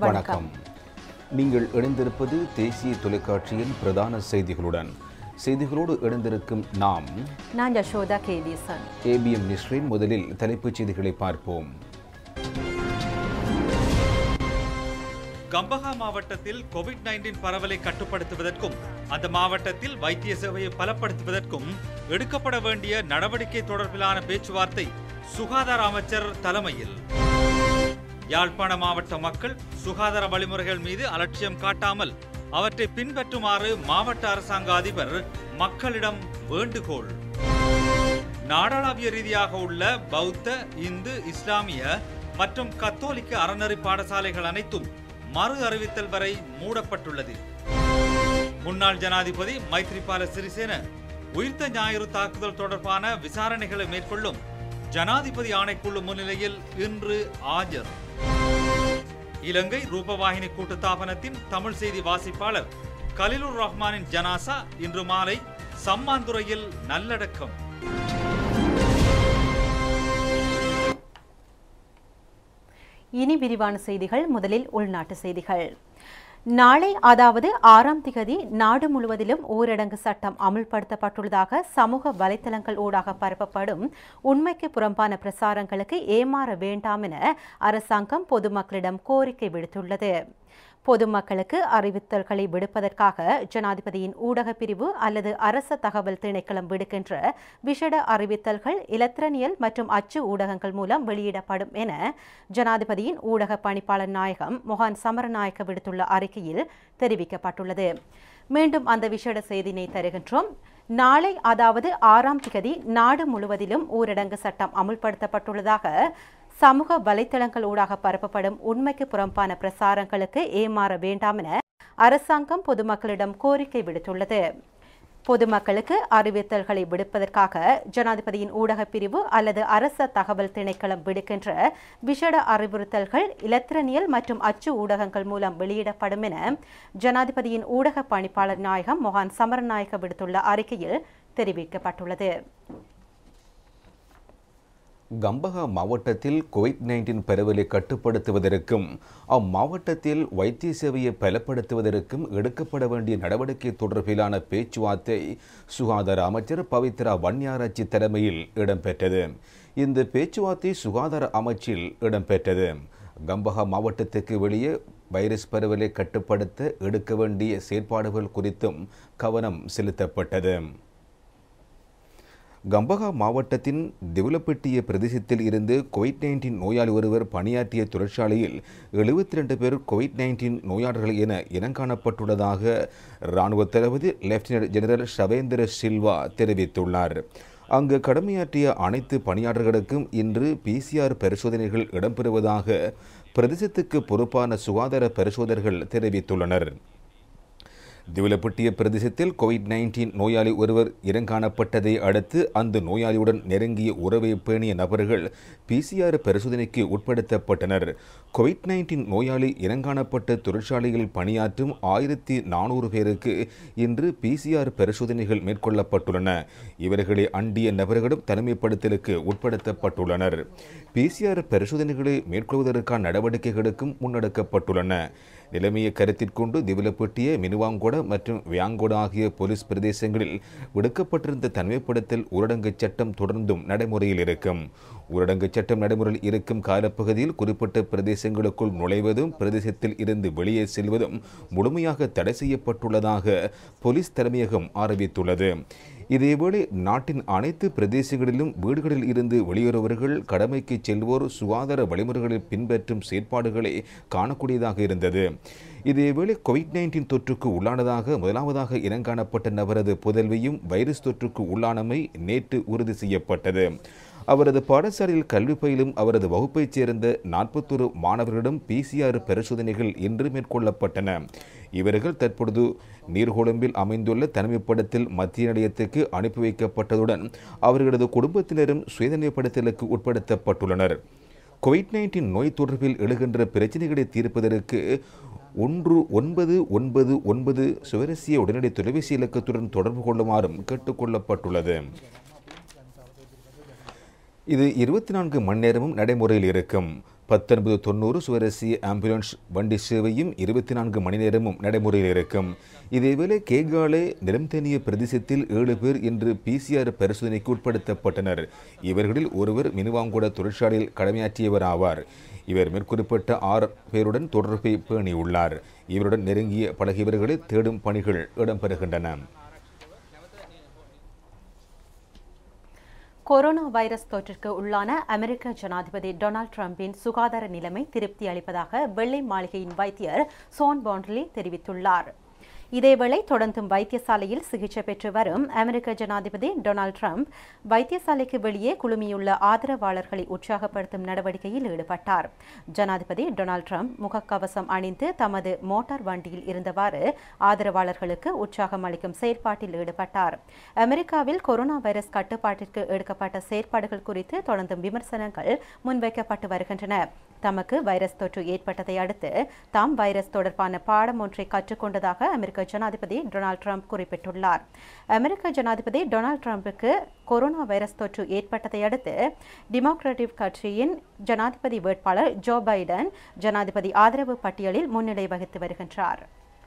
வணக்கம் நீங்கள் இணைந்திருப்பது தேசிய தொலைக்காட்சியின் பிரதான செய்திகளுடன் செய்திகளோடு இணைந்திருக்கும் நாம் நான் யசோதா கேதீசன் ஏபிஎம் நிஸ்ரின் முதலில் தலைப்புச் செய்திகளை பார்ப்போம் கம்பஹா மாவட்டத்தில் கோவிட் நைன்டீன் பரவலை கட்டுப்படுத்துவதற்கும் அந்த மாவட்டத்தில் வைத்திய சேவையை பலப்படுத்துவதற்கும் எடுக்கப்பட வேண்டிய நடவடிக்கை தொடர்பிலான பேச்சுவார்த்தை சுகாதார அமைச்சர் தலைமையில் யாழ்ப்பாண மாவட்ட மக்கள் சுகாதார வழிமுறைகள் மீது அலட்சியம் காட்டாமல் அவற்றை பின்பற்றுமாறு மாவட்ட அரசாங்க அதிபர் மக்களிடம் வேண்டுகோள் நாடாளாவிய ரீதியாக உள்ள பௌத்த இந்து இஸ்லாமிய மற்றும் கத்தோலிக்க அறநெறி பாடசாலைகள் அனைத்தும் மறு அறிவித்தல் வரை மூடப்பட்டுள்ளது முன்னாள் ஜனாதிபதி மைத்ரிபால சிறிசேன உயிர்த்த ஞாயிறு தாக்குதல் தொடர்பான விசாரணைகளை மேற்கொள்ளும் ஜனாதிபதி ஆணைக்குழு முன்னிலையில் இன்று ஆஜர் இலங்கை ரூபவாகினி கூட்டுத்தாபனத்தின் தமிழ் செய்தி வாசிப்பாளர் கலிலுர் ரஹ்மானின் ஜனாசா இன்று மாலை சம்மாந்துறையில் நல்லடக்கம் இனி விரிவான செய்திகள் முதலில் உள்நாட்டு செய்திகள் நாளை அதாவது ஆறாம் திகதி நாடு முழுவதிலும் ஊரடங்கு சட்டம் அமுல்படுத்தப்பட்டுள்ளதாக சமூக வலைதளங்கள் ஊடாக பரப்பப்படும் உண்மைக்கு புறம்பான பிரசாரங்களுக்கு ஏமாற வேண்டாம் என அரசாங்கம் பொதுமக்களிடம் கோரிக்கை விடுத்துள்ளது பொதுமக்களுக்கு அறிவித்தல்களை விடுப்பதற்காக ஜனாதிபதியின் ஊடக பிரிவு அல்லது அரச தகவல் திணைக்களம் விடுக்கின்ற விஷட அறிவித்தல்கள் இலத்திரனியல் மற்றும் அச்சு ஊடகங்கள் மூலம் வெளியிடப்படும் என ஜனாதிபதியின் ஊடக பணிப்பாளர் நாயகம் மொஹான் சமரநாயக்க விடுத்துள்ள அறிக்கையில் தெரிவிக்கப்பட்டுள்ளது மீண்டும் அந்த விஷட செய்தினை தருகின்றோம் நாளை அதாவது ஆறாம் திகதி நாடு முழுவதிலும் ஊரடங்கு சட்டம் அமுல்படுத்தப்பட்டுள்ளதாக சமூக வலைத்தளங்கள் ஊடாக பரப்பப்படும் உண்மைக்கு புறம்பான பிரசாரங்களுக்கு ஏமாற வேண்டாம் என அரசாங்கம் பொதுமக்களிடம் கோரிக்கை விடுத்துள்ளது பொதுமக்களுக்கு அறிவித்தல்களை விடுப்பதற்காக ஜனாதிபதியின் ஊடக பிரிவு அல்லது அரச தகவல் திணைக்களம் விடுக்கின்ற விஷட அறிவுறுத்தல்கள் இலத்திரனியல் மற்றும் அச்சு ஊடகங்கள் மூலம் வெளியிடப்படும் என ஜனாதிபதியின் ஊடக பணிப்பாளர் நாயகம் மொஹான் சமரநாயக்க விடுத்துள்ள அறிக்கையில் தெரிவிக்கப்பட்டுள்ளது கம்பஹா மாவட்டத்தில் கோவிட் நைன்டீன் பரவலை கட்டுப்படுத்துவதற்கும் அம்மாவட்டத்தில் வைத்திய சேவையை பலப்படுத்துவதற்கும் எடுக்கப்பட வேண்டிய நடவடிக்கை தொடர்பிலான பேச்சுவார்த்தை சுகாதார அமைச்சர் பவித்ரா வன்னியாராய்ச்சி தலைமையில் இடம்பெற்றது இந்த பேச்சுவார்த்தை சுகாதார அமைச்சில் இடம்பெற்றது கம்பஹா மாவட்டத்துக்கு வெளியே வைரஸ் பரவலை கட்டுப்படுத்த எடுக்க வேண்டிய செயற்பாடுகள் குறித்தும் கவனம் செலுத்தப்பட்டது கம்பகா மாவட்டத்தின் திவலப்பட்டிய பிரதேசத்தில் இருந்து கோவிட் நைன்டீன் நோயாளி ஒருவர் பணியாற்றிய தொழிற்சாலையில் எழுபத்தி ரெண்டு பேர் கோவிட் நைன்டீன் நோயாளர்கள் என இனங்காணப்பட்டுள்ளதாக இராணுவ தளபதி லெப்டினன்ட் ஜெனரல் ஷவேந்திர சில்வா தெரிவித்துள்ளார் அங்கு கடமையாற்றிய அனைத்து பணியாளர்களுக்கும் இன்று பிசிஆர் பரிசோதனைகள் இடம்பெறுவதாக பிரதேசத்துக்கு பொறுப்பான சுகாதார பரிசோதகர்கள் தெரிவித்துள்ளனர் திவலப்பட்டிய பிரதேசத்தில் கோவிட் நைன்டீன் நோயாளி ஒருவர் இனங்காணப்பட்டதை அடுத்து அந்த நோயாளியுடன் நெருங்கிய உறவை பேணிய நபர்கள் பிசிஆர் பரிசோதனைக்கு உட்படுத்தப்பட்டனர் கோவிட் நைன்டீன் நோயாளி இனங்காணப்பட்ட தொழிற்சாலையில் பணியாற்றும் ஆயிரத்தி நானூறு பேருக்கு இன்று பிசிஆர் பரிசோதனைகள் மேற்கொள்ளப்பட்டுள்ளன இவர்களை அண்டிய நபர்களும் தனிமைப்படுத்தலுக்கு உட்படுத்தப்பட்டுள்ளனர் பிசிஆர் பரிசோதனைகளை மேற்கொள்வதற்கான நடவடிக்கைகளுக்கும் முன்னெடுக்கப்பட்டுள்ளன நிலைமையை கருத்தில் கொண்டு திவிலப்பட்டிய மினுவாங்கொட மற்றும் வியாங்கொட ஆகிய போலீஸ் பிரதேசங்களில் விடுக்கப்பட்டிருந்த தனிமைப்படுத்தல் ஊரடங்கு சட்டம் தொடர்ந்தும் நடைமுறையில் இருக்கும் ஊரடங்கு சட்டம் நடைமுறையில் இருக்கும் காலப்பகுதியில் குறிப்பிட்ட பிரதேசங்களுக்குள் நுழைவதும் பிரதேசத்தில் இருந்து வெளியே செல்வதும் முழுமையாக தடை செய்யப்பட்டுள்ளதாக போலீஸ் தலைமையகம் அறிவித்துள்ளது இதேவேளை நாட்டின் அனைத்து பிரதேசங்களிலும் வீடுகளில் இருந்து வெளியேறுபவர்கள் கடமைக்கு செல்வோர் சுகாதார வழிமுறைகளை பின்பற்றும் செயற்பாடுகளை காணக்கூடியதாக இருந்தது இதேவேளை கோவிட் நைன்டீன் தொற்றுக்கு உள்ளானதாக முதலாவதாக இனங்காணப்பட்ட நபரது புதல்வியும் வைரஸ் தொற்றுக்கு உள்ளானமை நேற்று உறுதி செய்யப்பட்டது அவரது பாடசாலையில் கல்வி பயிலும் அவரது வகுப்பைச் சேர்ந்த நாற்பத்தொரு மாணவர்களிடம் பிசிஆர் பரிசோதனைகள் இன்று மேற்கொள்ளப்பட்டன இவர்கள் தற்பொழுது நீர்கொழும்பில் அமைந்துள்ள தனிமைப்படத்தில் மத்திய நிலையத்துக்கு அனுப்பி வைக்கப்பட்டதுடன் அவர்களது குடும்பத்தினரும் சுயதனிமைப்படுத்தலுக்கு உட்படுத்தப்பட்டுள்ளனர் கோவிட் நைன்டீன் நோய் தொடர்பில் எழுகின்ற பிரச்சனைகளை தீர்ப்பதற்கு ஒன்று ஒன்பது ஒன்பது ஒன்பது சுவரசிய உடனடி தொலைபேசி இலக்கத்துடன் தொடர்பு கொள்ளுமாறும் கேட்டுக்கொள்ளப்பட்டுள்ளது இது இருபத்தி நான்கு மணி நேரமும் நடைமுறையில் இருக்கும் பத்தொன்பது தொண்ணூறு சுவரசி ஆம்புலன்ஸ் வண்டி சேவையும் இருபத்தி நான்கு மணி நேரமும் நடைமுறையில் இருக்கும் இதேவேளை கேகாலே நிலம்தேனிய பிரதேசத்தில் ஏழு பேர் இன்று பிசிஆர் பரிசோதனைக்கு உட்படுத்தப்பட்டனர் இவர்களில் ஒருவர் மினுவாங்குட தொழிற்சாலையில் கடமையாற்றியவர் ஆவார் இவர் மேற்குறிப்பிட்ட ஆறு பேருடன் தொடர்பை பேணியுள்ளார் இவருடன் நெருங்கிய பழகியவர்களை தேடும் பணிகள் இடம்பெறுகின்றன கொரோனா வைரஸ் தொற்றிற்கு உள்ளான அமெரிக்க ஜனாதிபதி டொனால்ட் ட்ரம்பின் சுகாதார நிலைமை திருப்தி அளிப்பதாக வெள்ளை மாளிகையின் வைத்தியர் சோன் பாண்ட்லி தெரிவித்துள்ளார் இதேவேளை தொடர்ந்தும் வைத்தியசாலையில் சிகிச்சை பெற்று வரும் அமெரிக்க ஜனாதிபதி டொனால்ட் ட்ரம்ப் வைத்தியசாலைக்கு வெளியே குழுமியுள்ள ஆதரவாளர்களை உற்சாகப்படுத்தும் நடவடிக்கையில் ஈடுபட்டார் ஜனாதிபதி டொனால்ட் ட்ரம்ப் முகக்கவசம் அணிந்து தமது மோட்டார் வண்டியில் இருந்தவாறு ஆதரவாளர்களுக்கு உற்சாகம் அளிக்கும் செயற்பாட்டில் ஈடுபட்டார் அமெரிக்காவில் கொரோனா வைரஸ் கட்டுப்பாட்டிற்கு எடுக்கப்பட்ட செயற்பாடுகள் குறித்து தொடர்ந்தும் விமர்சனங்கள் முன்வைக்கப்பட்டு வருகின்றன தமக்கு வைரஸ் தொற்று ஏற்பட்டதை அடுத்து தாம் வைரஸ் தொடர்பான பாடம் ஒன்றை கற்றுக்கொண்டதாக அமெரிக்க ஜனாதிபதி டொனால்ட் ட்ரம்ப் குறிப்பிட்டுள்ளார் அமெரிக்க ஜனாதிபதி டொனால்ட் ட்ரம்புக்கு கொரோனா வைரஸ் தொற்று ஏற்பட்டதை அடுத்து டெமோக்ராட்டிக் கட்சியின் ஜனாதிபதி வேட்பாளர் ஜோ பைடன் ஜனாதிபதி ஆதரவு பட்டியலில் முன்னிலை வகித்து வருகின்றார்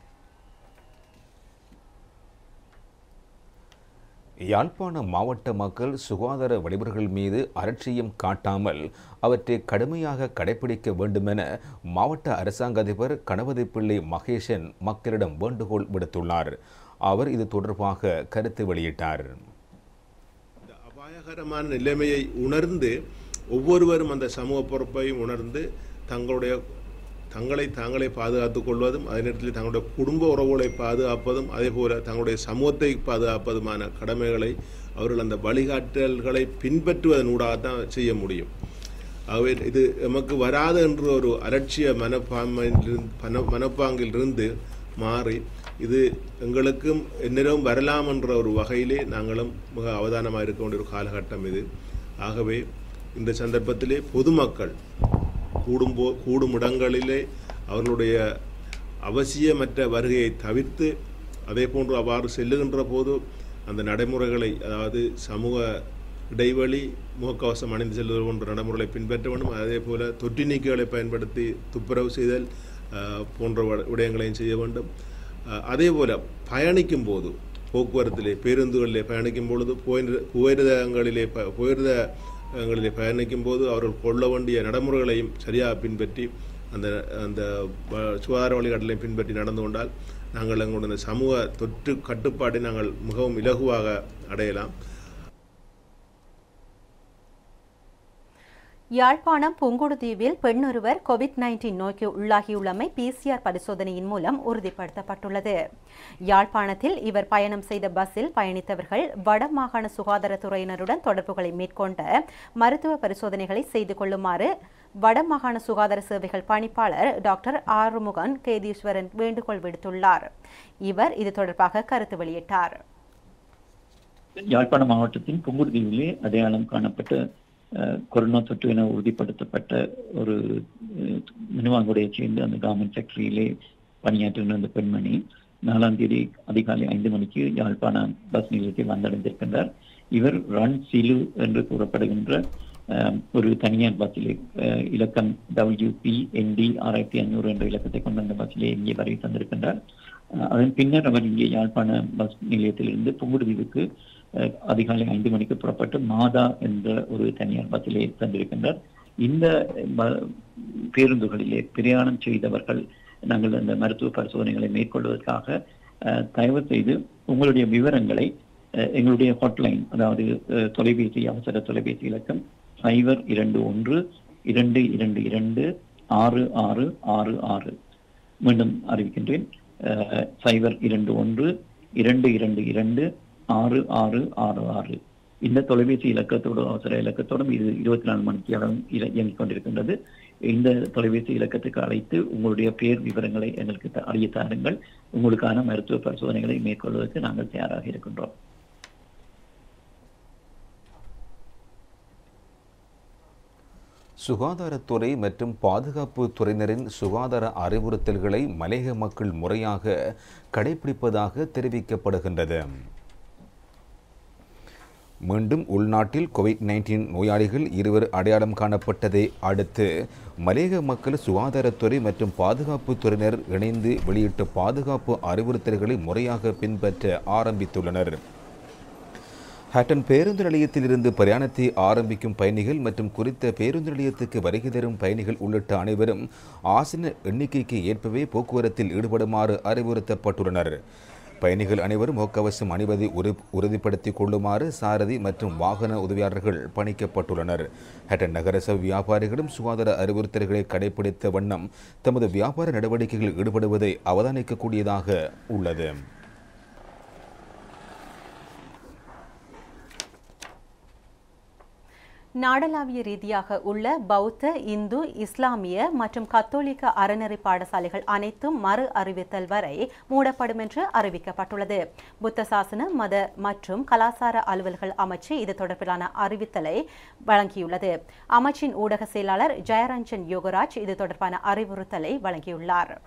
யாழ்ப்பாண மாவட்ட மக்கள் சுகாதார வழிமுறைகள் மீது அலட்சியம் காட்டாமல் அவற்றை கடுமையாக கடைபிடிக்க வேண்டுமென மாவட்ட அரசாங்க அதிபர் கணபதி பிள்ளை மகேஷன் மக்களிடம் வேண்டுகோள் விடுத்துள்ளார் அவர் இது தொடர்பாக கருத்து வெளியிட்டார் இந்த அபாயகரமான நிலைமையை உணர்ந்து ஒவ்வொருவரும் அந்த சமூக பொறுப்பையும் உணர்ந்து தங்களுடைய தங்களை தாங்களே பாதுகாத்துக் கொள்வதும் அதே நேரத்தில் தங்களுடைய குடும்ப உறவுகளை பாதுகாப்பதும் அதே போல தங்களுடைய சமூகத்தை பாதுகாப்பதுமான கடமைகளை அவர்கள் அந்த வழிகாட்டல்களை பின்பற்றுவதனூடாக தான் செய்ய முடியும் ஆகவே இது நமக்கு வராது என்ற ஒரு அலட்சிய மனப்பான்மையிலிருந்து மன மனப்பாங்கிலிருந்து மாறி இது எங்களுக்கும் எந்நேரமும் வரலாம் என்ற ஒரு வகையிலே நாங்களும் மிக அவதானமாக இருக்க வேண்டிய ஒரு காலகட்டம் இது ஆகவே இந்த சந்தர்ப்பத்திலே பொதுமக்கள் கூடும்போ கூடும் இடங்களிலே அவர்களுடைய அவசியமற்ற வருகையை தவிர்த்து அதே போன்று அவ்வாறு செல்லுகின்ற போது அந்த நடைமுறைகளை அதாவது சமூக இடைவெளி முகக்கவசம் அணிந்து செல்வது போன்ற நடைமுறைகளை பின்பற்ற வேண்டும் அதே போல தொற்று நீக்கிகளை பயன்படுத்தி துப்புரவு செய்தல் அஹ், போன்ற வ- விடயங்களையும் செய்ய வேண்டும் அஹ், அதே போல பயணிக்கும் போது போக்குவரத்திலே பேருந்துகளிலே பயணிக்கும் பொழுது புயர் புயரிதங்களிலே ப புயரிதங்களிலே பயணிக்கும் போது அவர்கள் கொள்ள வேண்டிய நடைமுறைகளையும் சரியாக பின்பற்றி அந்த அந்த வ- சுகாதார வழிகாட்டலையும் பின்பற்றி நடந்து கொண்டால் நாங்கள் எங்களுடைய இந்த சமூக தொற்று கட்டுப்பாட்டை நாங்கள் மிகவும் இலகுவாக அடையலாம் யாழ்ப்பாணம் புங்குடுதீவில் பெண்ணொருவர் கோவிட் நைன்டீன் நோய்க்கு உள்ளாகியுள்ளமை பிசிஆர் பரிசோதனையின் மூலம் உறுதிப்படுத்தப்பட்டுள்ளது யாழ்ப்பாணத்தில் இவர் பயணம் செய்த பஸ்ஸில் பயணித்தவர்கள் வடமாகாண சுகாதாரத்துறையினருடன் தொடர்புகளை மேற்கொண்ட மருத்துவ பரிசோதனைகளை செய்து கொள்ளுமாறு வடமாகாண சுகாதார சேவைகள் பணிப்பாளர் டாக்டர் ஆறுமுகன் கேதீஸ்வரன் வேண்டுகோள் விடுத்துள்ளார் இவர் இது தொடர்பாக கருத்து வெளியிட்டார் யாழ்ப்பாண மாவட்டத்தின் புங்குடுதீவிலே அடையாளம் காணப்பட்ட அஹ், கொரோனா தொற்று என உறுதிப்படுத்தப்பட்ட ஒரு அஹ், மினுவாங்குடையைச் சேர்ந்த அந்த கார்மெண்ட் ஃபேக்டரியிலே பணியாற்றுகிற அந்த பெண்மணி நாலாம் தேதி அதிகாலை ஐந்து மணிக்கு யாழ்ப்பாண பஸ் நிலையத்தில் வந்தடைந்திருக்கின்றார் இவர் ரன் சிலு என்று கூறப்படுகின்ற அஹ், ஒரு தனியார் பஸ்ஸிலே அஹ், இலக்கம் டபிள்யூபி என்டி ஆறாயிரத்தி ஐநூறு என்ற இலக்கத்தை கொண்ட அந்த பஸ்ஸிலே இங்கே வரை தந்திருக்கின்றார் அஹ், அதன் பின்னர் அவர் இங்கே யாழ்ப்பாண பஸ் நிலையத்திலிருந்து புங்குடுதீவுக்கு அஹ், அதிகாலை ஐந்து மணிக்கு புறப்பட்டு மாதா என்ற ஒரு தனியார் பஸ்ஸிலே தந்திருக்கின்றார் இந்த ப- பேருந்துகளிலே பிரயாணம் செய்தவர்கள் நாங்கள் அந்த மருத்துவ பரிசோதனைகளை மேற்கொள்வதற்காக அஹ், தயவு செய்து உங்களுடைய விவரங்களை அஹ், எங்களுடைய ஹாட்லைன் அதாவது அஹ், தொலைபேசி அவசர தொலைபேசி இலக்கம் சைபர் இரண்டு ஒன்று இரண்டு இரண்டு இரண்டு ஆறு ஆறு ஆறு ஆறு மீண்டும் அறிவிக்கின்றேன் அஹ், சைபர் இரண்டு ஒன்று இரண்டு இரண்டு இரண்டு ஆறு ஆறு ஆறு ஆறு இந்த தொலைபேசி இலக்கத்தோடு அவசர இலக்கத்தோடும் இது இருபத்தி நாலு மணிக்கு அளவும் இல- இயங்கிக் கொண்டிருக்கின்றது இந்த தொலைபேசி இலக்கத்துக்கு அழைத்து உங்களுடைய பேர் விவரங்களை எங்களுக்கு த- அறிய தாருங்கள் உங்களுக்கான மருத்துவ பரிசோதனைகளை மேற்கொள்வதற்கு நாங்கள் தயாராக இருக்கின்றோம் சுகாதாரத்துறை மற்றும் பாதுகாப்பு துறையினரின் சுகாதார அறிவுறுத்தல்களை மலையக மக்கள் முறையாக கடைபிடிப்பதாக தெரிவிக்கப்படுகின்றது மீண்டும் உள்நாட்டில் கோவிட் நைன்டீன் நோயாளிகள் இருவர் அடையாளம் காணப்பட்டதை அடுத்து மலேக மக்கள் சுகாதாரத்துறை மற்றும் பாதுகாப்புத் துறையினர் இணைந்து வெளியிட்ட பாதுகாப்பு அறிவுறுத்தல்களை முறையாக பின்பற்ற ஆரம்பித்துள்ளனர் ஹட்டன் பேருந்து நிலையத்திலிருந்து பிரயாணத்தை ஆரம்பிக்கும் பயணிகள் மற்றும் குறித்த பேருந்து நிலையத்துக்கு வருகை தரும் பயணிகள் உள்ளிட்ட அனைவரும் ஆசன எண்ணிக்கைக்கு ஏற்பவே போக்குவரத்தில் ஈடுபடுமாறு அறிவுறுத்தப்பட்டுள்ளனர் பயணிகள் அனைவரும் முகக்கவசம் அணிவதை உறு உறுதிப்படுத்திக் கொள்ளுமாறு சாரதி மற்றும் வாகன உதவியாளர்கள் பணிக்கப்பட்டுள்ளனர் ஹட்டன் நகரசபை வியாபாரிகளும் சுகாதார அறிவுறுத்தல்களை கடைபிடித்த வண்ணம் தமது வியாபார நடவடிக்கைகளில் ஈடுபடுவதை அவதானிக்கக்கூடியதாக உள்ளது நாடளாவிய ரீதியாக உள்ள பௌத்த இந்து இஸ்லாமிய மற்றும் கத்தோலிக்க அறநெறி பாடசாலைகள் அனைத்தும் மறு அறிவித்தல் வரை மூடப்படும் என்று அறிவிக்கப்பட்டுள்ளது புத்த சாசன மத மற்றும் கலாசார அலுவல்கள் அமைச்சு இது தொடர்பிலான அறிவித்தலை வழங்கியுள்ளது அமைச்சின் ஊடக செயலாளர் ஜெயரஞ்சன் யோகராஜ் இது தொடர்பான அறிவுறுத்தலை வழங்கியுள்ளார்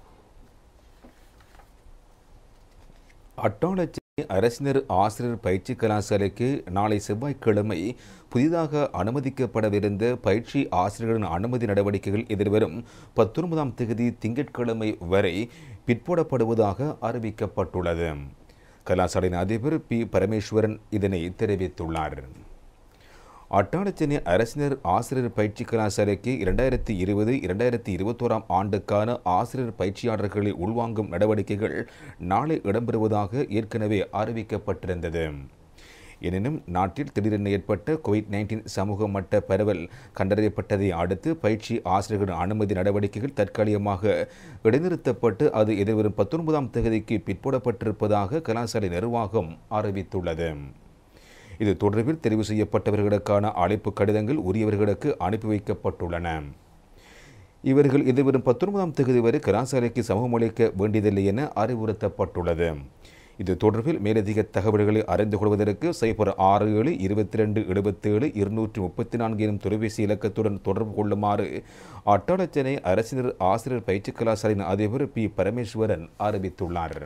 அட்டாளச்சி அரசினர் ஆசிரியர் பயிற்சி கலாசாலைக்கு நாளை செவ்வாய்க்கிழமை புதிதாக அனுமதிக்கப்படவிருந்த பயிற்சி ஆசிரியர்களின் அனுமதி நடவடிக்கைகள் எதிர்வரும் பத்தொன்பதாம் தேதி திங்கட்கிழமை வரை பிற்போடப்படுவதாக அறிவிக்கப்பட்டுள்ளது கலாசாலையின் அதிபர் பி பரமேஸ்வரன் இதனை தெரிவித்துள்ளார் அட்டாளச்சேனை அரசினர் ஆசிரியர் பயிற்சி கலாசாலைக்கு இரண்டாயிரத்தி இருபது இரண்டாயிரத்தி இருபத்தோராம் ஆண்டுக்கான ஆசிரியர் பயிற்சியாளர்களை உள்வாங்கும் நடவடிக்கைகள் நாளை இடம்பெறுவதாக ஏற்கனவே அறிவிக்கப்பட்டிருந்தது எனினும் நாட்டில் திடீரென ஏற்பட்ட கோவிட் நைன்டீன் சமூக மட்ட பரவல் கண்டறியப்பட்டதை அடுத்து பயிற்சி ஆசிரியர்களின் அனுமதி நடவடிக்கைகள் தற்காலிகமாக இடைநிறுத்தப்பட்டு அது எதிர்வரும் பத்தொன்பதாம் தேதிக்கு பிற்போடப்பட்டிருப்பதாக கலாசாலை நிர்வாகம் அறிவித்துள்ளது இது தொடர்பில் தெரிவு செய்யப்பட்டவர்களுக்கான அழைப்பு கடிதங்கள் உரியவர்களுக்கு அனுப்பி வைக்கப்பட்டுள்ளன இவர்கள் எதிர்வரும் பத்தொன்பதாம் தேதி வரை கலாசாலைக்கு சமூகம் அளிக்க வேண்டியதில்லை என அறிவுறுத்தப்பட்டுள்ளது இது தொடர்பில் மேலதிக தகவல்களை அறிந்து கொள்வதற்கு சைபர் ஆறு ஏழு இருபத்தி ரெண்டு எழுபத்தேழு இருநூற்றி முப்பத்தி நான்கு எனும் தொலைபேசி இலக்கத்துடன் தொடர்பு கொள்ளுமாறு அட்டாளச்சேனை அரசினர் ஆசிரியர் பயிற்சி கலாசாலையின் அதிபர் பி பரமேஸ்வரன் அறிவித்துள்ளார்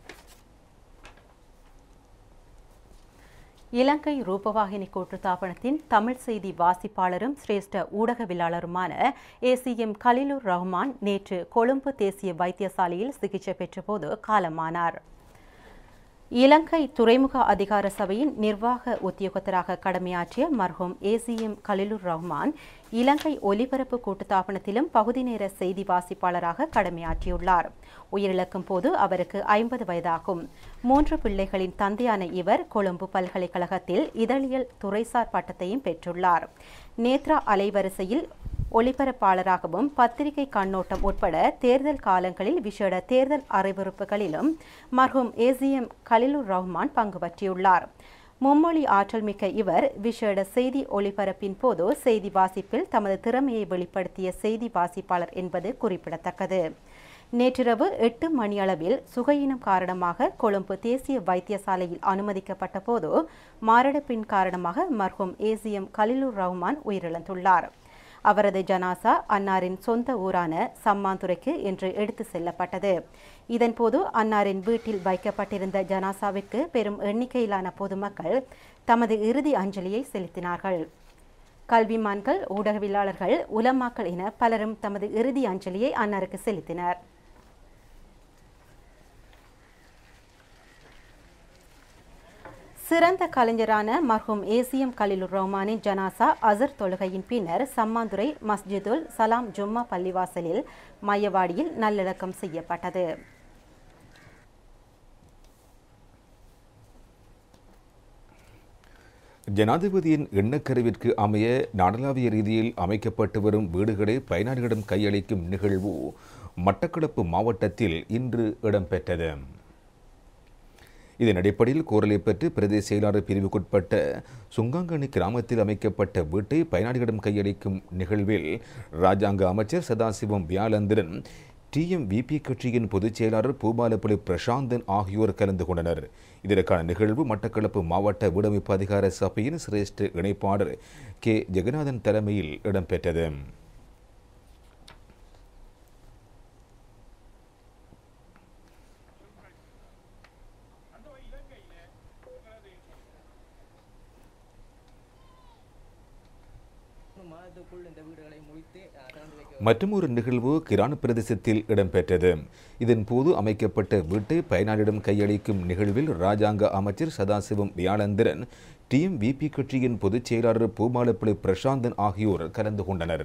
இலங்கை ரூபவாகினி கூட்டுத்தாபனத்தின் தமிழ் செய்தி வாசிப்பாளரும் சிரேஷ்ட ஊடகவியலாளருமான ஏசிஎம் கலிலுர் ரஹ்மான் நேற்று கொழும்பு தேசிய வைத்தியசாலையில் சிகிச்சை பெற்றபோது காலமானார் இலங்கை துறைமுக அதிகார சபையின் நிர்வாக உத்தியோகத்தராக கடமையாற்றிய மர்ஹூம் ஏசிஎம் கலிலுர் ரஹ்மான் இலங்கை ஒலிபரப்பு கூட்டுத்தாபனத்திலும் பகுதி நேர செய்தி வாசிப்பாளராக கடமையாற்றியுள்ளார் உயிரிழக்கும் போது அவருக்கு ஐம்பது வயதாகும் மூன்று பிள்ளைகளின் தந்தையான இவர் கொழும்பு பல்கலைக்கழகத்தில் இதழியல் துறைசார் பட்டத்தையும் பெற்றுள்ளார் நேத்ரா அலைவரிசையில் ஒளிபரப்பாளராகவும் பத்திரிகை கண்ணோட்டம் உட்பட தேர்தல் காலங்களில் விசேட தேர்தல் அறிவுறுப்புகளிலும் மர்ஹூம் ஏசிஎம் கலிலுர் ரஹ்மான் பங்கு பற்றியுள்ளார் மும்மொழி ஆற்றல் மிக்க இவர் விசேட செய்தி ஒளிபரப்பின் போது செய்தி வாசிப்பில் தமது திறமையை வெளிப்படுத்திய செய்தி வாசிப்பாளர் என்பது குறிப்பிடத்தக்கது நேற்றிரவு எட்டு மணியளவில் சுகையினம் காரணமாக கொழும்பு தேசிய வைத்தியசாலையில் அனுமதிக்கப்பட்ட போது மாரடைப்பின் காரணமாக மர்ஹூம் ஏசிஎம் கலிலுர் ரஹ்மான் உயிரிழந்துள்ளார் அவரது ஜனாசா அன்னாரின் சொந்த ஊரான சம்மாந்துறைக்கு இன்று எடுத்து செல்லப்பட்டது இதன்போது அன்னாரின் வீட்டில் வைக்கப்பட்டிருந்த ஜனாசாவிற்கு பெரும் எண்ணிக்கையிலான பொதுமக்கள் தமது இறுதி அஞ்சலியை செலுத்தினார்கள் கல்விமான்கள் ஊடகவியலாளர்கள் உலமாக்கள் என பலரும் தமது இறுதி அஞ்சலியை அன்னாருக்கு செலுத்தினர் சிறந்த கலைஞரான மர்ஹூம் ஏசிஎம் கலிலுர் ரஹ்மானின் ஜனாசா அசர் தொழுகையின் பின்னர் சம்மாந்துறை மஸ்ஜிதுல் சலாம் ஜும்மா பள்ளிவாசலில் மையவாடியில் நல்லடக்கம் செய்யப்பட்டது ஜனாதிபதியின் எண்ணக்கருவிற்கு அமைய நாடளாவிய ரீதியில் அமைக்கப்பட்டு வரும் வீடுகளை பயனாளிகளிடம் கையளிக்கும் நிகழ்வு மட்டக்களப்பு மாவட்டத்தில் இன்று இடம்பெற்றது இதன் அடிப்படையில் கோரலை பெற்று பிரதேச செயலாளர் பிரிவுக்குட்பட்ட சுங்காங்கனி கிராமத்தில் அமைக்கப்பட்ட வீட்டை பயனாளிகளிடம் கையளிக்கும் நிகழ்வில் ராஜாங்க அமைச்சர் சதாசிவம் வியாலந்திரன் டிஎம்விபி கட்சியின் பொதுச் செயலாளர் பூபாலப்பள்ளி பிரசாந்தன் ஆகியோர் கலந்து கொண்டனர் இதற்கான நிகழ்வு மட்டக்களப்பு மாவட்ட வீடமைப்பு அதிகார சபையின் சிரேஷ்ட இணைப்பாளர் கே ஜெகநாதன் தலைமையில் இடம்பெற்றது மூணு மாதத்துக்குள் இந்த வீடுகளை முடித்து அஹ், திறந்து வைக்க மற்றும் ஒரு நிகழ்வு கிரான் பிரதேசத்தில் இடம்பெற்றது இதன் போது அமைக்கப்பட்ட வீட்டை பயனாளியிடம் கையளிக்கும் நிகழ்வில் ராஜாங்க அமைச்சர் சதாசிவம் வியாழந்திரன் டிஎம் விபி கட்சியின் பொதுச் செயலாளர் பூமாலப்பிள்ளை பிரசாந்தன் ஆகியோர் கலந்து கொண்டனர்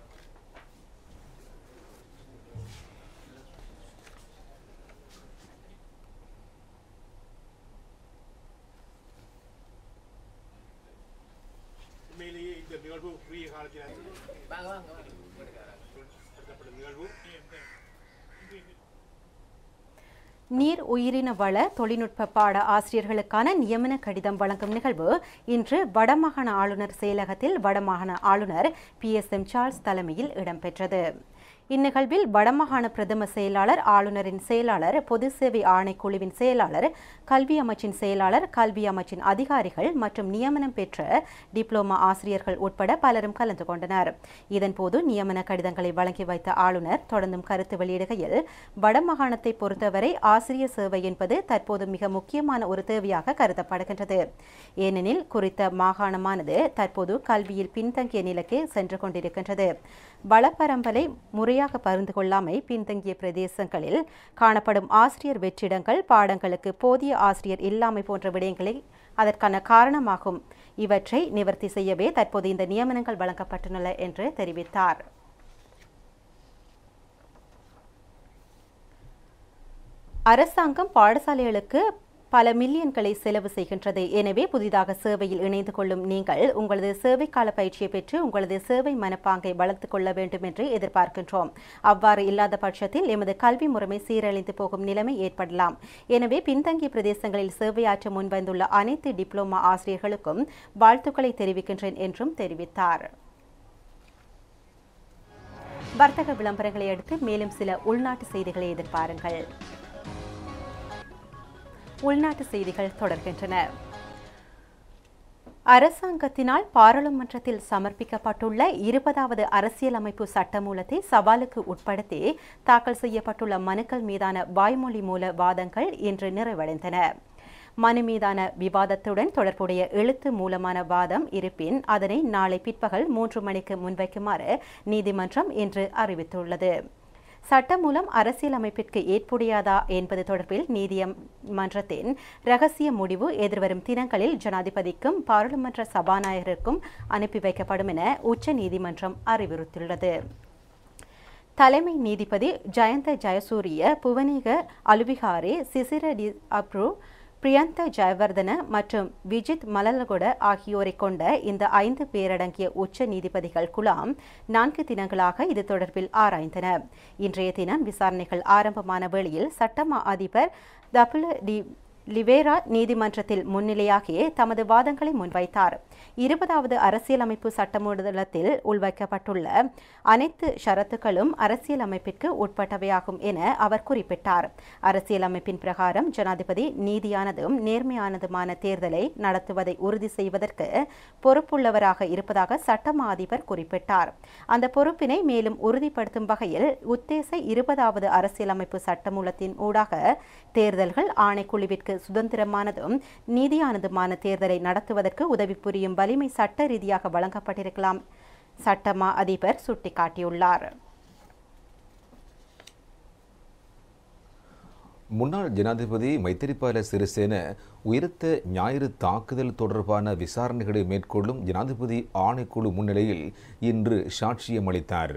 உண்மையிலேயே இந்த நிகழ்வு குறுகிய காலத்தில் வாங்க வாங்க வாங்க நடத்தப்பட்ட நிகழ்வு நீர் உயிரின வள தொழில்நுட்ப பாட ஆசிரியர்களுக்கான நியமன கடிதம் வழங்கும் நிகழ்வு இன்று வடமாகாண ஆளுநர் செயலகத்தில் வடமாகாண ஆளுநர் பி எஸ் எம் சார்ல்ஸ் தலைமையில் இடம்பெற்றது இந்நிகழ்வில் வடமாகாண பிரதம செயலாளர் ஆளுநரின் செயலாளர் பொது சேவை ஆணைக்குழுவின் செயலாளர் கல்வி அமைச்சின் செயலாளர் கல்வி அமைச்சின் அதிகாரிகள் மற்றும் நியமனம் பெற்ற டிப்ளோமா ஆசிரியர்கள் உட்பட பலரும் கலந்து கொண்டனர் இதன்போது நியமன கடிதங்களை வழங்கி வைத்த ஆளுநர் தொடர்ந்தும் கருத்து வெளியிடுகையில் வடமாகாணத்தை பொறுத்தவரை ஆசிரியர் சேவை என்பது தற்போது மிக முக்கியமான ஒரு தேவையாக கருதப்படுகின்றது ஏனெனில் குறித்த மாகாணமானது தற்போது கல்வியில் பின்தங்கிய நிலைக்கு சென்று கொண்டிருக்கின்றது வளப்பரம்பலை முறையாக பகிர்ந்து கொள்ளாமை பின்தங்கிய பிரதேசங்களில் காணப்படும் ஆசிரியர் வெற்றிடங்கள் பாடங்களுக்கு போதிய ஆசிரியர் இல்லாமை போன்ற விடயங்களை அதற்கான காரணமாகும் இவற்றை நிவர்த்தி செய்யவே தற்போது இந்த நியமனங்கள் வழங்கப்பட்டுள்ளன என்று தெரிவித்தார் அரசாங்கம் பாடசாலைகளுக்கு பல மில்லியன்களை செலவு செய்கின்றது எனவே புதிதாக சேவையில் இணைந்து கொள்ளும் நீங்கள் உங்களது சேவை கால பயிற்சியை பெற்று உங்களது சேவை மனப்பாங்கை வளர்த்துக் கொள்ள வேண்டும் என்று எதிர்பார்க்கின்றோம் அவ்வாறு இல்லாத பட்சத்தில் எமது கல்வி முறைமை சீரழிந்து போகும் நிலைமை ஏற்படலாம் எனவே பின்தங்கிய பிரதேசங்களில் சேவையாற்ற முன்வந்துள்ள அனைத்து டிப்ளோமா ஆசிரியர்களுக்கும் வாழ்த்துக்களை தெரிவிக்கின்றேன் என்றும் தெரிவித்தார் வர்த்தக விளம்பரங்களை அடுத்து மேலும் சில உள்நாட்டு செய்திகளை எதிர்பாருங்கள் உள்நாட்டு செய்திகள் தொடர்கின்றன அரசாங்கத்தினால் பாராளுமன்றத்தில் சமர்ப்பிக்கப்பட்டுள்ள இருபதாவது அரசியலமைப்பு சட்டமூலத்தை சவாலுக்கு உட்படுத்தி தாக்கல் செய்யப்பட்டுள்ள மனுக்கள் மீதான வாய்மொழி மூல வாதங்கள் இன்று நிறைவடைந்தன மனு மீதான விவாதத்துடன் தொடர்புடைய எழுத்து மூலமான வாதம் இருப்பின் அதனை நாளை பிற்பகல் மூன்று மணிக்கு முன்வைக்குமாறு நீதிமன்றம் இன்று அறிவித்துள்ளது சட்டம் மூலம் அரசியலமைப்பிற்கு ஏற்புடையாதா என்பது தொடர்பில் நீதிமன்றத்தின் ரகசிய முடிவு எதிர்வரும் தினங்களில் ஜனாதிபதிக்கும் பாராளுமன்ற சபாநாயகருக்கும் அனுப்பி வைக்கப்படும் என உச்ச நீதிமன்றம் அறிவுறுத்தியுள்ளது தலைமை நீதிபதி ஜயந்த ஜயசூரிய புவனேக அலுவிகாரே சிசிர டி அப்ரு பிரியந்த ஜெயவர்தன மற்றும் விஜித் மலலகொட ஆகியோரை கொண்ட இந்த ஐந்து பேரடங்கிய உச்ச நீதிபதிகள் குழாம் நான்கு தினங்களாக இது தொடர்பில் ஆராய்ந்தன இன்றைய தினம் விசாரணைகள் ஆரம்பமான வேளையில் சட்டமா அதிபர் தபுல டி லிவேரா நீதிமன்றத்தில் முன்னிலையாகி தமது வாதங்களை முன்வைத்தார் இருபதாவது அரசியலமைப்பு சட்டமூலத்தில் உள்வைக்கப்பட்டுள்ள அனைத்து ஷரத்துக்களும் அரசியலமைப்பிற்கு உட்பட்டவையாகும் என அவர் குறிப்பிட்டார் அரசியலமைப்பின் பிரகாரம் ஜனாதிபதி நீதியானதும் நேர்மையானதுமான தேர்தலை நடத்துவதை உறுதி செய்வதற்கு பொறுப்புள்ளவராக இருப்பதாக சட்டமா அதிபர் குறிப்பிட்டார் அந்த பொறுப்பினை மேலும் உறுதிப்படுத்தும் வகையில் உத்தேச இருபதாவது அரசியலமைப்பு சட்டமூலத்தின் ஊடாக தேர்தல்கள் ஆணைக்குழுவிற்கு சுதந்திரமானதும் நீதியானதுமான தேர்தலை நடத்துவதற்கு உதவி புரியும் வலிமை சட்ட ரீதியாக வழங்கப்பட்டிருக்கலாம் சட்டமா அதிபர் சுட்டிக்காட்டியுள்ளார் முன்னாள் ஜனாதிபதி மைத்திரிபால சிறிசேன உயிர்த்த ஞாயிறு தாக்குதல் தொடர்பான விசாரணைகளை மேற்கொள்ளும் ஜனாதிபதி ஆணைக்குழு முன்னிலையில் இன்று சாட்சியம் அளித்தார்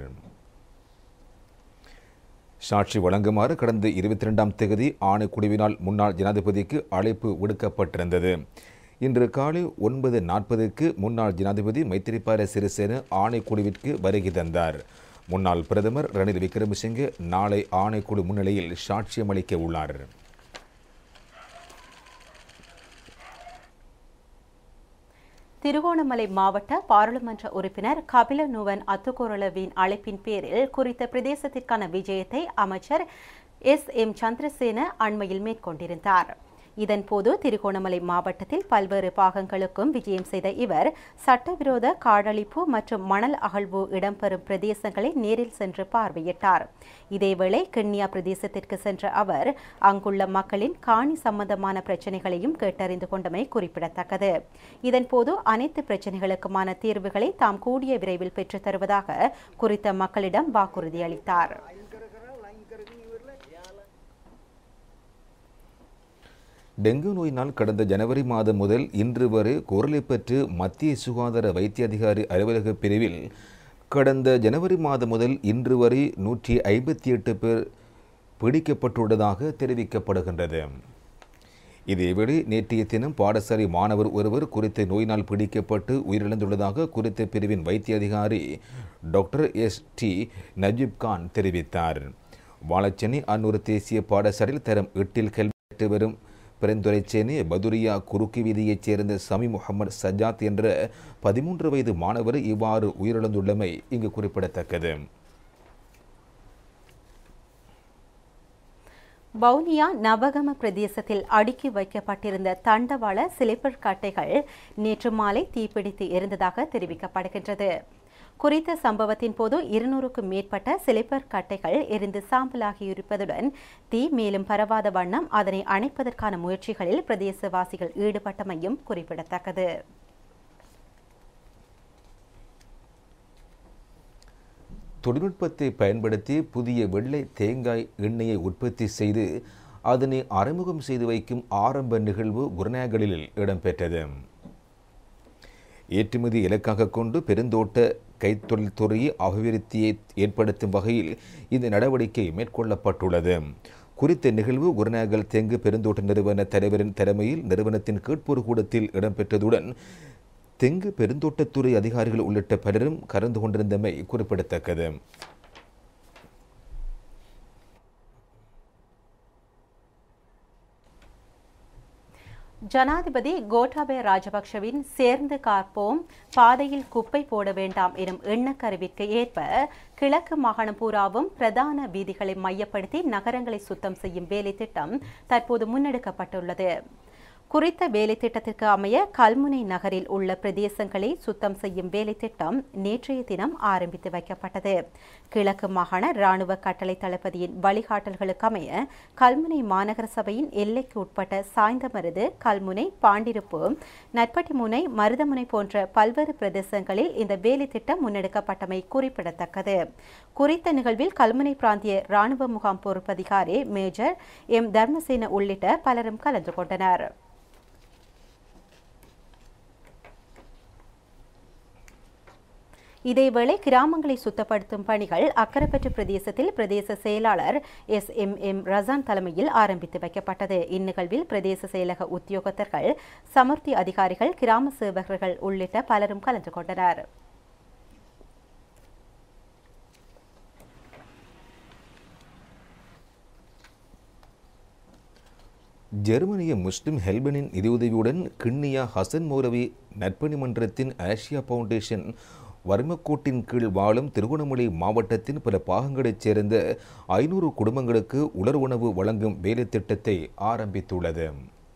சாட்சி வழங்குமாறு கடந்த இருபத்தி ரெண்டாம் தேதி ஆணைக்குழுவினால் முன்னாள் ஜனாதிபதிக்கு அழைப்பு விடுக்கப்பட்டிருந்தது இன்று காலை ஒன்பது நாற்பதுக்கு முன்னாள் ஜனாதிபதி மைத்திரிபால சிறிசேன ஆணைக்குழுவிற்கு வருகை தந்தார் முன்னாள் பிரதமர் ரணில் விக்ரமசிங்கே நாளை ஆணைக்குழு முன்னிலையில் சாட்சியம் அளிக்க உள்ளார் திருகோணமலை மாவட்ட பாராளுமன்ற உறுப்பினர் கபிலனுவன் அத்துக்கோரளவின் அழைப்பின் பேரில் குறித்த பிரதேசத்திற்கான விஜயத்தை அமைச்சர் எஸ் எம் சந்திரசேன அண்மையில் மேற்கொண்டிருந்தார் இதன்போது திருகோணமலை மாவட்டத்தில் பல்வேறு பாகங்களுக்கும் விஜயம் செய்த இவர் சட்டவிரோத காடழிப்பு மற்றும் மணல் அகழ்வு இடம்பெறும் பிரதேசங்களை நேரில் சென்று பார்வையிட்டார் இதேவேளை கிண்ணியா பிரதேசத்திற்கு சென்ற அவர் அங்குள்ள மக்களின் காணி சம்பந்தமான பிரச்சினைகளையும் கேட்டறிந்து கொண்டமை குறிப்பிடத்தக்கது இதன்போது அனைத்து பிரச்சினைகளுக்குமான தீர்வுகளை தாம் கூடிய விரைவில் பெற்றுத் தருவதாக குறித்த மக்களிடம் வாக்குறுதி அளித்தார் டெங்கு நோயினால் கடந்த ஜனவரி மாதம் முதல் இன்று வரை குரலை பெற்று மத்திய சுகாதார வைத்திய அதிகாரி அலுவலக பிரிவில் கடந்த ஜனவரி மாதம் முதல் இன்று வரை நூற்றி ஐம்பத்தி எட்டு பேர் பிடிக்கப்பட்டுள்ளதாக தெரிவிக்கப்படுகின்றது இதேவேளை நேற்றைய தினம் பாடசாலை மாணவர் ஒருவர் குறித்த நோயினால் பிடிக்கப்பட்டு உயிரிழந்துள்ளதாக குறித்த பிரிவின் வைத்திய அதிகாரி doctor S D Najeeb Khan தெரிவித்தார் வாழச்சேனை அன்னூர் தேசிய பாடசாலையில் தரம் எட்டில் கல்வி கற்று வரும் பெருந்துரைச்சேனே பதுரியா குறுக்கு வீதியைச் சேர்ந்த சமி முகமது சஜாத் என்ற பதிமூன்று வயது மாணவர் இவ்வாறு உயிரிழந்துள்ளமை இங்கு குறிப்பிடத்தக்கது வவுனியா நவகம பிரதேசத்தில் அடுக்கி வைக்கப்பட்டிருந்த தண்டவாள சிலிப்பர் கட்டைகள் நேற்று மாலை தீப்பிடித்து எரிந்ததாக தெரிவிக்கப்படுகின்றது குறித்த சம்பவத்தின் போது இருநூறுக்கும் மேற்பட்ட சிலிப்பர் கட்டைகள் எரிந்து சாம்பலாகியிருப்பதுடன் தீ மேலும் பரவாத வண்ணம் அதனை அணைப்பதற்கான முயற்சிகளில் பிரதேசவாசிகள் ஈடுபட்டமையும் குறிப்பிடத்தக்கது தொழில்நுட்பத்தை பயன்படுத்தி புதிய வெள்ளை தேங்காய் எண்ணெயை உற்பத்தி செய்து அதனை அறிமுகம் செய்து வைக்கும் ஆரம்ப நிகழ்வு குருநாகலில் இடம்பெற்றது ஏற்றுமதி இலக்காக கொண்டு பெருந்தோட்ட கைத்தொழில் துறையை அபிவிருத்தியை ஏற்படுத்தும் வகையில் இந்த நடவடிக்கை மேற்கொள்ளப்பட்டுள்ளது குறித்த நிகழ்வு குருநாகல் தெங்கு பெருந்தோட்ட நிறுவன தலைவரின் தலைமையில் நிறுவனத்தின் கேட்பொரு கூடத்தில் இடம்பெற்றதுடன் தெங்கு பெருந்தோட்டத்துறை அதிகாரிகள் உள்ளிட்ட பலரும் கலந்து கொண்டிருந்தமை குறிப்பிடத்தக்கது ஜனாதிபதி கோட்டாபய ராஜபக்ஷவின் சேர்ந்து காப்போம் பாதையில் குப்பை போட வேண்டாம் எனும் எண்ணக்கருவிற்கு ஏற்ப கிழக்கு மாகாணம் பூராவும் பிரதான வீதிகளை மையப்படுத்தி நகரங்களை சுத்தம் செய்யும் வேலை திட்டம் தற்போது முன்னெடுக்கப்பட்டுள்ளது குறித்த வேலை திட்டத்திற்கு அமைய கல்முனை நகரில் உள்ள பிரதேசங்களை சுத்தம் செய்யும் வேலை திட்டம் நேற்றைய தினம் ஆரம்பித்து வைக்கப்பட்டது கிழக்கு மாகாண ராணுவ கட்டளை தளபதியின் வழிகாட்டல்களுக்கு அமைய கல்முனை மாநகர சபையின் எல்லைக்கு உட்பட்ட சாய்ந்தமருது கல்முனை பாண்டிருப்பு நட்பட்டிமுனை மருதமுனை போன்ற பல்வேறு பிரதேசங்களில் இந்த வேலை திட்டம் முன்னெடுக்கப்பட்டமை குறிப்பிடத்தக்கது குறித்த நிகழ்வில் கல்முனை பிராந்திய ராணுவ முகாம் பொறுப்பதிகாரி மேஜர் எம் தர்மசேன உள்ளிட்ட பலரும் கலந்து கொண்டனர் இதேவேளை கிராமங்களை சுத்தப்படுத்தும் பணிகள் அக்கரப்பற்று பிரதேசத்தில் பிரதேச செயலாளர் எஸ் எம் எம் ரசான் தலைமையில் ஆரம்பித்து வைக்கப்பட்டது இந்நிகழ்வில் பிரதேச செயலக உத்தியோகத்தர்கள் சமர்த்தி அதிகாரிகள் கிராம சேவகர்கள் உள்ளிட்ட பலரும் கலந்து கொண்டனர் ஜெர்மனிய முஸ்லிம் ஹெல்பனின் நிதியுதவியுடன் கிண்ணியா ஹசன் மௌலவி நற்பணி மன்றத்தின் ஆசியா ஃபவுண்டேஷன் வறுமக்கோட்டின் கீழ் வாழும் திருகோணமலை மாவட்டத்தின் பல பாகங்களைச் சேர்ந்த ஐநூறு குடும்பங்களுக்கு உலர் உணவு வழங்கும் வேலை திட்டத்தை ஆரம்பித்துள்ளது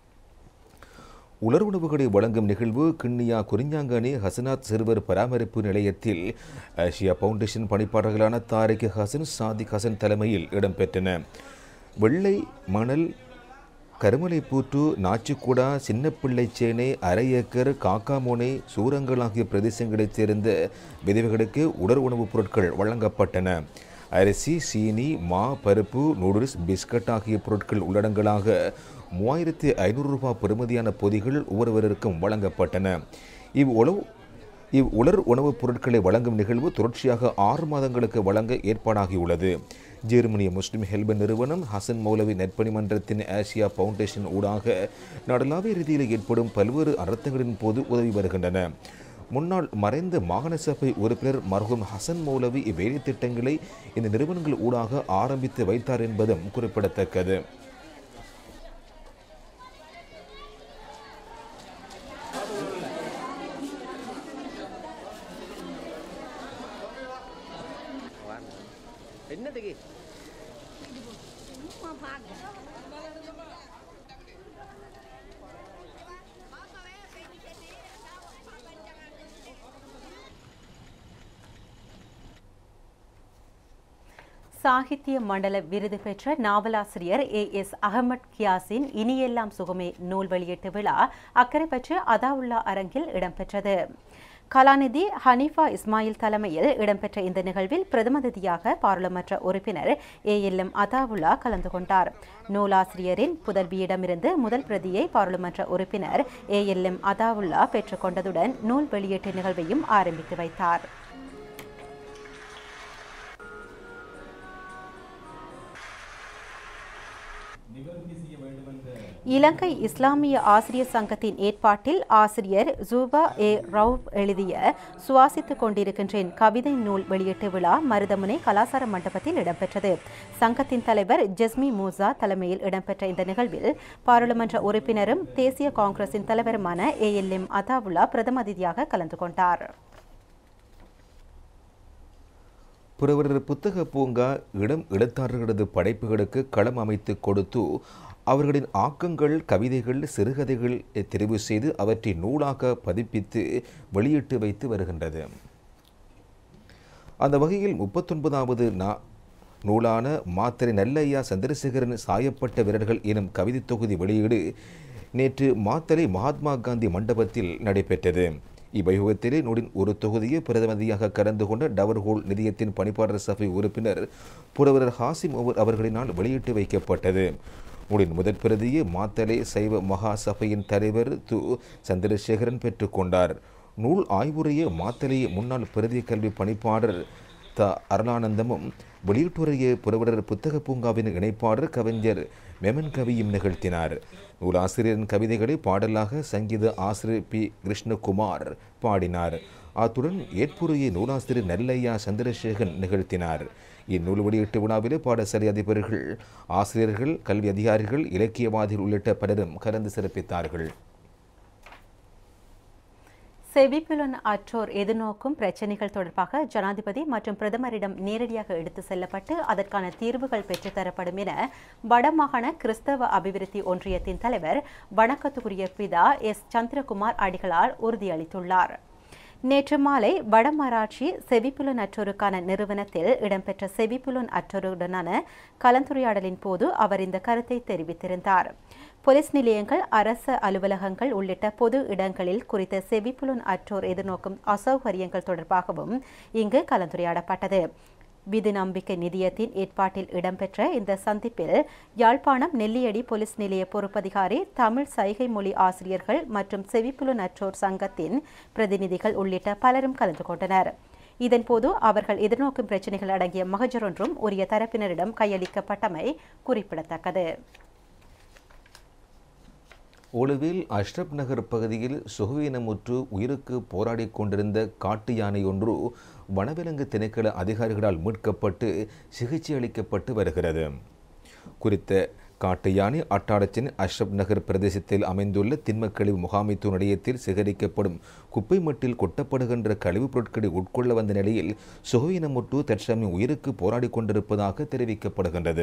உலர் உணவுகளை வழங்கும் நிகழ்வு கிண்ணியா குறிஞ்சாங்கனி ஹசனாத் சிறுவர் பராமரிப்பு நிலையத்தில் ஆசியா ஃபவுண்டேஷன் பணிப்பாளர்களான தாரிக் ஹசன் சாதிக் ஹசன் தலைமையில் இடம்பெற்றன வெள்ளை மணல் கருமலைப்பூற்று நாச்சிக்குடா சின்னப்பிள்ளைச்சேனை அரை ஏக்கர் காக்காமோனை சூரங்கள் ஆகிய பிரதேசங்களைச் சேர்ந்த விதவைகளுக்கு உடல் உணவுப் பொருட்கள் வழங்கப்பட்டன அரிசி சீனி மா பருப்பு நூடுல்ஸ் பிஸ்கட் ஆகிய பொருட்கள் உள்ளடங்கலாக மூவாயிரத்தி ஐநூறு ரூபாய் பெறுமதியான பொதிகள் ஒவ்வொருவருக்கும் வழங்கப்பட்டன இவ் உணவு இவ் உலர் உணவுப் பொருட்களை வழங்கும் நிகழ்வு தொடர்ச்சியாக ஆறு மாதங்களுக்கு வழங்க ஏற்பாடாகியுள்ளது ஜெர்மனிய முஸ்லிம் ஹெல்பன் நிறுவனம் ஹசன் மௌலவி நற்பணி மன்றத்தின் ஆசியா ஃபவுண்டேஷன் ஊடாக நாடளாவிய ரீதியில் ஏற்படும் பல்வேறு அர்த்தங்களின் போது உதவி வருகின்றன முன்னாள் மறைந்த மாகாண சபை உறுப்பினர் மர்ஹூம் ஹசன் மௌலவி இவ்வேலை திட்டங்களை இந்த நிறுவனங்கள் ஊடாக ஆரம்பித்து வைத்தார் என்பதும் குறிப்பிடத்தக்கது என்னத்துக்கு சாகித்ய மண்டல விருது பெற்ற நாவலாசிரியர் ஏ எஸ் அகமட் கியாஸின் இனியெல்லாம் சுகமே நூல் வெளியீட்டு விழா அக்கரைப்பற்று அதாவுல்லா அரங்கில் இடம்பெற்றது கலாநிதி ஹனீஃபா இஸ்மாயில் தலைமையில் இடம்பெற்ற இந்த நிகழ்வில் பிரதம அதிதியாக பாராளுமன்ற உறுப்பினர் ஏ எல் எம் அதாவுல்லா கலந்து கொண்டார் நூலாசிரியரின் புதல்வியிடமிருந்து முதல் பிரதியை பாராளுமன்ற உறுப்பினர் ஏ எல் எம் அதாவுல்லா பெற்றுக்கொண்டதுடன் நூல் வெளியீட்டு நிகழ்வையும் ஆரம்பித்து வைத்தார் இலங்கை இஸ்லாமிய ஆசிரியர் சங்கத்தின் ஏற்பாட்டில் ஆசிரியர் ஜூபா ஏ ரவுப் எழுதிய சுவாசித்துக் கொண்டிருக்கின்றேன் கவிதை நூல் வெளியீட்டு விழா மருதமுனை கலாசார மண்டபத்தில் இடம்பெற்றது சங்கத்தின் தலைவர் ஜெஸ்மி மூசா தலைமையில் இடம்பெற்ற இந்த நிகழ்வில் பாராளுமன்ற உறுப்பினரும் தேசிய காங்கிரசின் தலைவருமான ஏ எல் எம் அதாவுல்லா பிரதம அதிதியாக கலந்து கொண்டார் புரவரர் புத்தக பூங்கா இடம் எழுத்தாளர்களது படைப்புகளுக்கு களம் அமைத்து கொடுத்து அவர்களின் ஆக்கங்கள் கவிதைகள் சிறுகதைகள் தெரிவு செய்து அவற்றை நூலாக பதிப்பித்து வெளியிட்டு வைத்து வருகின்றது அந்த வகையில் முப்பத்தொன்பதாவது நா நூலான மாத்திரை நல்லையா சந்திரசேகரன் சாயப்பட்ட விரல்கள் எனும் கவிதை தொகுதி வெளியீடு நேற்று மாத்தலை மகாத்மா காந்தி மண்டபத்தில் நடைபெற்றது இவ்வையுகத்திலே நூலின் ஒரு தொகுதியை பிரதிநிதியாக கலந்து கொண்ட டவர்ஹோல் நிதியத்தின் பணிப்பாளர் சபை உறுப்பினர் புரவரர் ஹாசிம் ஓவர் அவர்களினால் வெளியிட்டு வைக்கப்பட்டது நூலின் முதற் பிரதியை மாத்தலை சைவ மகா சபையின் தலைவர் து சந்திரசேகரன் பெற்றுக்கொண்டார் நூல் ஆய்வுரையை மாத்தலை முன்னாள் பிரதி கல்வி பணிப்பாளர் த அருளானந்தமும் வெளியீட்டுரையை புரவரர் புத்தக பூங்காவின் இணைப்பாளர் கவிஞர் மெமன் கவியும் நிகழ்த்தினார் நூலாசிரியரின் கவிதைகளை பாடலாக சங்கீத ஆசிரியர் பி கிருஷ்ணகுமார் பாடினார் அத்துடன் ஏற்புரையை நூலாசிரியர் நெல்லையா சந்திரசேகரன் நிகழ்த்தினார் இந்நூல் வெளியீட்டு விழாவிலே பாடசாலை அதிபர்கள் ஆசிரியர்கள் கல்வி அதிகாரிகள் இலக்கியவாதிகள் உள்ளிட்ட பலரும் கலந்து சிறப்பித்தார்கள் செவிப்புலன் அற்றோர் எதிர்நோக்கும் பிரச்சினைகள் தொடர்பாக ஜனாதிபதி மற்றும் பிரதமரிடம் நேரடியாக எடுத்து செல்லப்பட்டு அதற்கான தீர்வுகள் பெற்றுத்தரப்படும் என வடமாகாண கிறிஸ்தவ அபிவிருத்தி ஒன்றியத்தின் தலைவர் வணக்கத்துக்குரிய பிதா எஸ் சந்திரகுமார் அடிகளார் உறுதியளித்துள்ளார் நேற்று மாலை வடமராட்சி செவிப்புலன் அற்றோருக்கான நிறுவனத்தில் இடம்பெற்ற செவிப்புலன் அற்றோருடனான கலந்துரையாடலின் போது அவர் இந்த கருத்தை தெரிவித்திருந்தார் போலீஸ் நிலையங்கள் அரச அலுவலகங்கள் உள்ளிட்ட பொது இடங்களில் குறித்த செவிப்புலன் அற்றோர் எதிர்நோக்கும் அசௌகரியங்கள் தொடர்பாகவும் இங்கு கலந்துரையாடப்பட்டது விதி நம்பிக்கை நிதியத்தின் ஏற்பாட்டில் இடம்பெற்ற இந்த சந்திப்பில் யாழ்ப்பாணம் நெல்லியடி போலீஸ் நிலைய பொறுப்பதிகாரி தமிழ் சைகை மொழி ஆசிரியர்கள் மற்றும் செவிப்புலனற்றோர் சங்கத்தின் பிரதிநிதிகள் உள்ளிட்ட பலரும் கலந்து கொண்டனர் இதன்போது அவர்கள் எதிர்நோக்கும் பிரச்சினைகள் அடங்கிய மகஜர் ஒன்றும் உரிய தரப்பினரிடம் கையளிக்கப்பட்டமை குறிப்பிடத்தக்கது ஒலுவில் அஷ்ரப் நகர் பகுதியில் சுகவீனமுற்று உயிருக்கு போராடிக் கொண்டிருந்த காட்டு யானை ஒன்று வனவிலங்கு திணைக்கள அதிகாரிகளால் மீட்கப்பட்டு சிகிச்சை அளிக்கப்பட்டு வருகிறது குறித்த காட்டு யானை அட்டாளச்சின் அஷ்ரப் நகர் பிரதேசத்தில் அமைந்துள்ள திண்ம கழிவு முகாமைத்துவ நிலையத்தில் சேகரிக்கப்படும் குப்பை மட்டில் கொட்டப்படுகின்ற கழிவுப் பொருட்களை உட்கொள்ள வந்த நிலையில் சுகவீனமுற்று தற்சமயம் உயிருக்கு போராடிக் கொண்டிருப்பதாக தெரிவிக்கப்படுகின்றது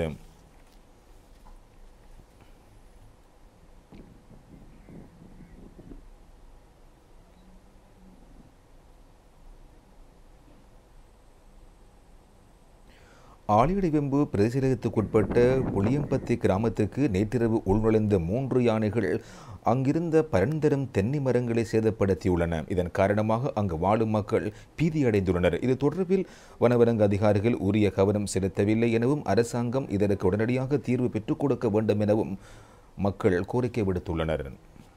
ஆலியடிவெம்பு பிரதேசத்துக்குட்பட்ட புளியம்பத்தி கிராமத்துக்கு நேற்றிரவு உள்நுழைந்த மூன்று யானைகள் அங்கிருந்த பரந்தரும் தென்னை மரங்களை சேதப்படுத்தியுள்ளன இதன் காரணமாக அங்கு வாழும் மக்கள் பீதியடைந்துள்ளனர் இது தொடர்பில் வனவிலங்கு அதிகாரிகள் உரிய கவனம் செலுத்தவில்லை எனவும் அரசாங்கம் இதற்கு உடனடியாக தீர்வு பெற்றுக் கொடுக்க வேண்டும் எனவும் மக்கள் கோரிக்கை விடுத்துள்ளனர்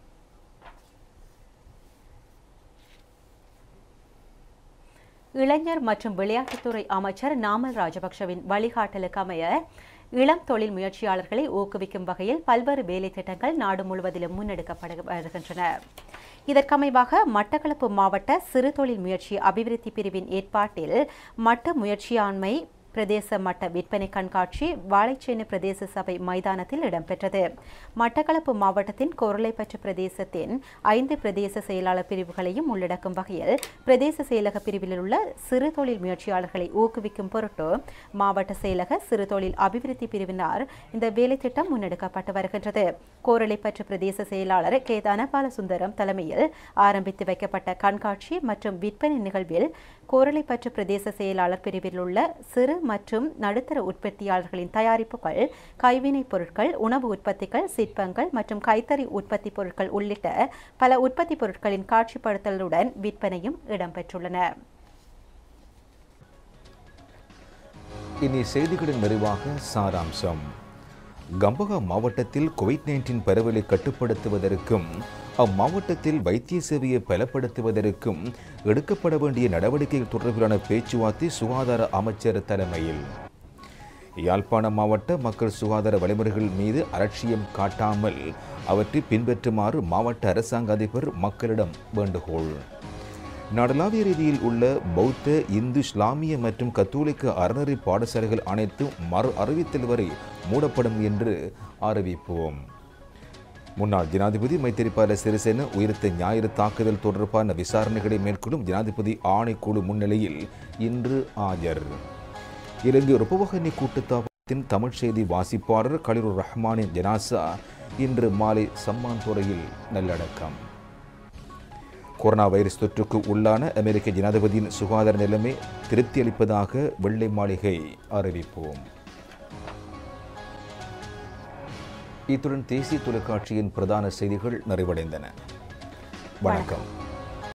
இளைஞர் மற்றும் விளையாட்டுத்துறை அமைச்சர் நாமல் ராஜபக்ஷவின் வழிகாட்டலுக்கு அமைய இளம் தொழில் முயற்சியாளர்களை ஊக்குவிக்கும் வகையில் பல்வேறு வேலை திட்டங்கள் நாடு முழுவதிலும் முன்னெடுக்கப்பட வருகின்றன இதற்கமைவாக மட்டக்களப்பு மாவட்ட சிறு தொழில் முயற்சி அபிவிருத்தி பிரிவின் ஏற்பாட்டில் மட்ட முயற்சியாண்மை பிரதேச மட்ட விற்பனை கண்காட்சி வாழைச்சேனை பிரதேச சபை மைதானத்தில் இடம்பெற்றது மட்டக்களப்பு மாவட்டத்தின் கொரலைப்பற்று பிரதேசத்தின் ஐந்து பிரதேச செயலாளர் பிரிவுகளையும் உள்ளடக்கும் வகையில் பிரதேச செயலக பிரிவில் உள்ள சிறு தொழில் முயற்சியாளர்களை ஊக்குவிக்கும் பொருட்டு மாவட்ட செயலக சிறு தொழில் அபிவிருத்தி பிரிவினால் இந்த வேலை திட்டம் முன்னெடுக்கப்பட்டு வருகின்றது கோரளைப்பற்று பிரதேச செயலாளர் கே தனபால சுந்தரம் தலைமையில் ஆரம்பித்து வைக்கப்பட்ட கண்காட்சி மற்றும் விற்பனை நிகழ்வில் கோரளைப்பற்று பிரதேச செயலாளர் பிரிவில் உள்ள சிறு மற்றும் நடுத்தர உற்பத்தியாளர்களின் தயாரிப்புகள் கைவினைப் பொருட்கள் உணவு உற்பத்திகள் சிற்பங்கள் மற்றும் கைத்தறி உற்பத்தி பொருட்கள் உள்ளிட்ட பல உற்பத்தி பொருட்களின் காட்சிப்படுத்தலுடன் விற்பனையும் இடம்பெற்றுள்ளன இனி செய்திகளின் நிறைவாக சாராம்சம் கம்பகா மாவட்டத்தில் கோவிட் நைன்டீன் பரவலை கட்டுப்படுத்துவதற்கும் அம்மாவட்டத்தில் வைத்திய சேவையை பலப்படுத்துவதற்கும் எடுக்கப்பட வேண்டிய நடவடிக்கைகள் தொடர்பிலான பேச்சுவார்த்தை சுகாதார அமைச்சர் தலைமையில் யாழ்ப்பாணம் மாவட்ட மக்கள் சுகாதார வழிமுறைகள் மீது அலட்சியம் காட்டாமல் அவற்றை பின்பற்றுமாறு மாவட்ட அரசாங்க அதிபர் மக்களிடம் வேண்டுகோள் நாடளாவிய ரீதியில் உள்ள பௌத்த இந்து இஸ்லாமிய மற்றும் கத்தோலிக்க அறநெறி பாடசாலைகள் அனைத்தும் மறு அறிவித்தல் வரை மூடப்படும் என்று அறிவிப்போம் முன்னாள் ஜனாதிபதி மைத்திரிபால சிறிசேன உயிர்த்த ஞாயிறு தாக்குதல் தொடர்பான விசாரணைகளை மேற்கொள்ளும் ஜனாதிபதி ஆணைக்குழு முன்னிலையில் இன்று ஆஜர் இலங்கை உபவகனி கூட்டுத்தாபத்தின் தமிழ் செய்தி வாசிப்பாளர் கலிருர் ரஹ்மானின் ஜனாசா இன்று மாலை சம்மான் துறையில் நல்லடக்கம் கொரோனா வைரஸ் தொற்றுக்கு உள்ளான அமெரிக்க ஜனாதிபதியின் சுகாதார நிலைமை திருப்தி அளிப்பதாக வெள்ளை மாளிகை அறிவிப்போம் இத்துடன் தேசிய தொலைக்காட்சியின் பிரதான செய்திகள் நிறைவடைந்தன வணக்கம்